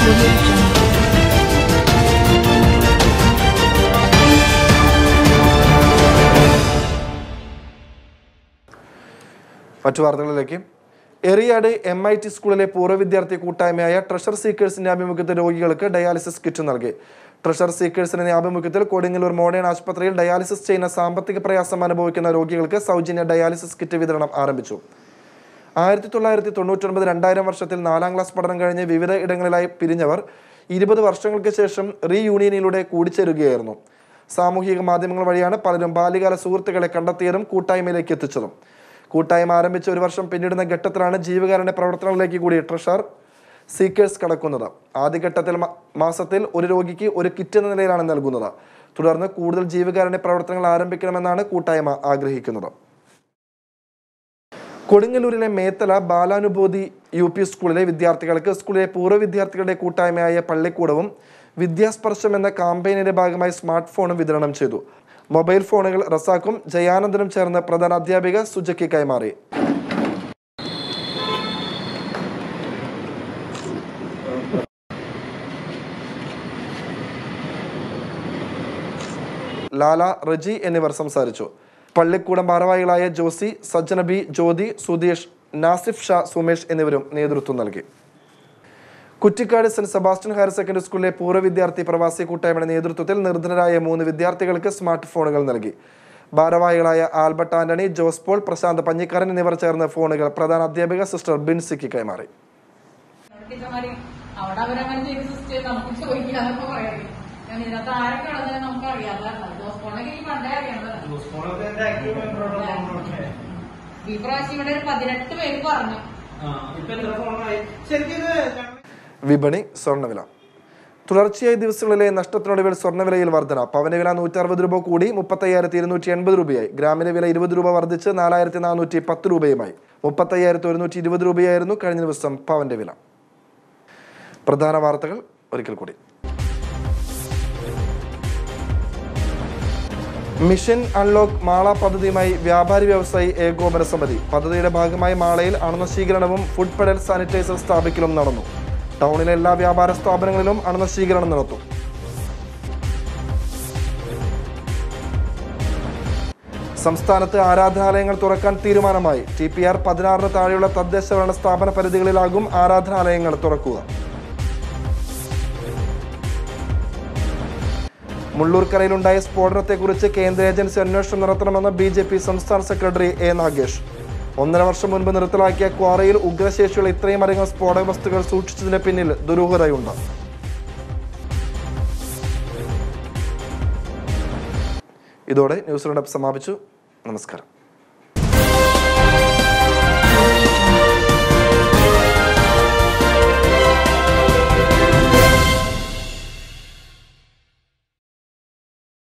Audio Jungle. മറ്റു വാർത്തകളിലേക്ക് Eriyad M I T സ്കൂളിലെ പൂർവ്വ വിദ്യാർത്ഥി കൂട്ടായ്മയായ ട്രഷർ സീക്കേഴ്സിന്റെ ആഭിമുഖ്യത്തിൽ രോഗികൾക്ക് ഡയാലിസിസ് കിറ്റ് നൽകി ട്രഷർ സീക്കേഴ്സിന്റെ ആഭിമുഖ്യത്തിൽ കൊടുങ്ങല്ലൂർ മോഡേൺ ആശുപത്രിയിൽ ഡയാലിസിസ് ചെയ്യുന്ന സാമ്പത്തിക പ്രയാസം അനുഭവിക്കുന്ന രോഗികൾക്ക് സൗജന്യ ഡയാലിസിസ് കിറ്റ് വിതരണം ആരംഭിച്ചു ആയിരത്തി തൊള്ളായിരത്തി തൊണ്ണൂറ്റൊൻപത് രണ്ടായിരം വർഷത്തിൽ നാലാം ക്ലാസ് പഠനം കഴിഞ്ഞ് വിവിധ ഇടങ്ങളിലായി പിരിഞ്ഞവർ ഇരുപത് വർഷങ്ങൾക്ക് ശേഷം റീയൂണിയനിലൂടെ കൂടിച്ചേരുകയായിരുന്നു സാമൂഹിക മാധ്യമങ്ങൾ വഴിയാണ് പലരും ബാല്യകാല സുഹൃത്തുക്കളെ കണ്ടെത്തിയതും കൂട്ടായ്മയിലേക്ക് എത്തിച്ചതും കൂട്ടായ്മ ആരംഭിച്ച ഒരു വർഷം പിന്നിടുന്ന ഘട്ടത്തിലാണ് ജീവകാരുണ്യ പ്രവർത്തനങ്ങളിലേക്ക് കൂടി ട്രഷർ സീക്കേഴ്സ് കടക്കുന്നത് ആദ്യഘട്ടത്തിൽ മ- മാസത്തിൽ ഒരു രോഗിക്ക് ഒരു കിറ്റ് എന്ന നിലയിലാണ് നൽകുന്നത് തുടർന്ന് കൂടുതൽ ജീവകാരുണ്യ പ്രവർത്തനങ്ങൾ ആരംഭിക്കണമെന്നാണ് കൂട്ടായ്മ ആഗ്രഹിക്കുന്നത് കൊടുങ്ങല്ലൂരിലെ മേത്തല ബാലാനുഭൂതി യു പി സ്കൂളിലെ വിദ്യാർത്ഥികൾക്ക് സ്കൂളിലെ പൂർവ്വ വിദ്യാർത്ഥികളുടെ കൂട്ടായ്മയായ പള്ളിക്കൂടവും വിദ്യാസ്പർശം എന്ന കാമ്പയിനിന്റെ ഭാഗമായി സ്മാർട്ട് ഫോണും വിതരണം ചെയ്തു മൊബൈൽ ഫോണുകൾ റസാക്കും ജയാനന്ദനും ചേർന്ന് പ്രധാന അധ്യാപിക സുജയ്ക്ക് കൈമാറി ലാല റജി എന്നിവർ സംസാരിച്ചു പള്ളിക്കൂടം ഭാരവാഹികളായ ജോസി സജ്ജന ബി ജ്യോതി സുധീഷ് നാസിഫ് ഷാ സുമേഷ് എന്നിവരും നേതൃത്വം നൽകി Kuttikkad Saint Sebastian higher secondary സ്കൂളിലെ പൂർവ്വ വിദ്യാർത്ഥി പ്രവാസി കൂട്ടായ്മയുടെ നേതൃത്വത്തിൽ നിർധനരായ മൂന്ന് വിദ്യാർത്ഥികൾക്ക് സ്മാർട്ട് ഫോണുകൾ നൽകി ഭാരവാഹികളായ Albert Antony Jose Paul Prashanth Panjikkaran എന്നിവർ ചേർന്ന് ഫോണുകൾ പ്രധാന അധ്യാപിക സിസ്റ്റർ ബിൻസിക്ക് കൈമാറി ടീച്ചർമാര് അവിടെ അവരങ്ങനെ ചെയ്ത് സിസ്റ്റർ നമുക്ക് ചോദിക്കാന്നൊക്കെ പറയും ഞാൻ ഇതിനകത്ത് ആരൊക്കെ ഉള്ളത് നമുക്ക് അറിയാതെ ജോസ് പോണൊക്കെ എനിക്ക് പണ്ടേ അറിയാവുന്നതാണ് ഈ പ്രാവശ്യം ഇവിടെ ഒരു പതിനെട്ട് പേര് പറഞ്ഞു വിപണി സ്വർണ്ണവില തുടർച്ചയായ ദിവസങ്ങളിലെ നഷ്ടത്തിനൊടുവിൽ സ്വർണ്ണവിലയിൽ വർധന പവന വില നൂറ്റി അറുപത് രൂപ കൂടി മുപ്പത്തയ്യായിരത്തി ഇരുന്നൂറ്റി എൺപത് രൂപയായി ഗ്രാമിന്റെ വില ഇരുപത് രൂപ വർദ്ധിച്ച് നാലായിരത്തി നാനൂറ്റി പത്ത് രൂപയുമായി മുപ്പത്തയ്യായിരത്തി ഒരുന്നൂറ്റി ഇരുപത് രൂപയായിരുന്നു കഴിഞ്ഞ ദിവസം പവന്റെ വില പ്രധാന വാർത്തകൾ ഒരിക്കൽ കൂടി മിഷൻ അൺലോക്ക് മാള പദ്ധതിയുമായി വ്യാപാരി വ്യവസായി ഏകോപന സമിതി പദ്ധതിയുടെ ഭാഗമായി മാളയിൽ അണുനശീകരണവും ഫുഡ് പെഡൽ സാനിറ്റൈസർ സ്ഥാപിക്കലും നടന്നു ടൗണിലെ എല്ലാ വ്യാപാര സ്ഥാപനങ്ങളിലും അണുനശീകരണം നടത്തും സംസ്ഥാനത്ത് ആരാധനാലയങ്ങൾ തുറക്കാൻ തീരുമാനമായി ടി പി ആർ പതിനാറിന് താഴെയുള്ള തദ്ദേശ ഭരണ സ്ഥാപന പരിധികളിലാകും ആരാധനാലയങ്ങൾ തുറക്കുക മുള്ളൂർക്കരയിലുണ്ടായ സ്ഫോടനത്തെക്കുറിച്ച് കേന്ദ്ര ഏജൻസി അന്വേഷണം നടത്തണമെന്ന് ബി ജെ പി സംസ്ഥാന സെക്രട്ടറി എ നാഗേഷ് ഒന്നര വർഷം മുൻപ് നിർത്തലാക്കിയ ക്വാറയിൽ ഉഗ്രശേഷിയുള്ള ഇത്രയും അധികം സ്ഫോടക വസ്തുക്കൾ സൂക്ഷിച്ചതിന് പിന്നിൽ ദുരൂഹതയുണ്ട് ഇതോടെ ന്യൂസ് റൗണ്ടപ്പ് സമാപിച്ചു നമസ്കാരം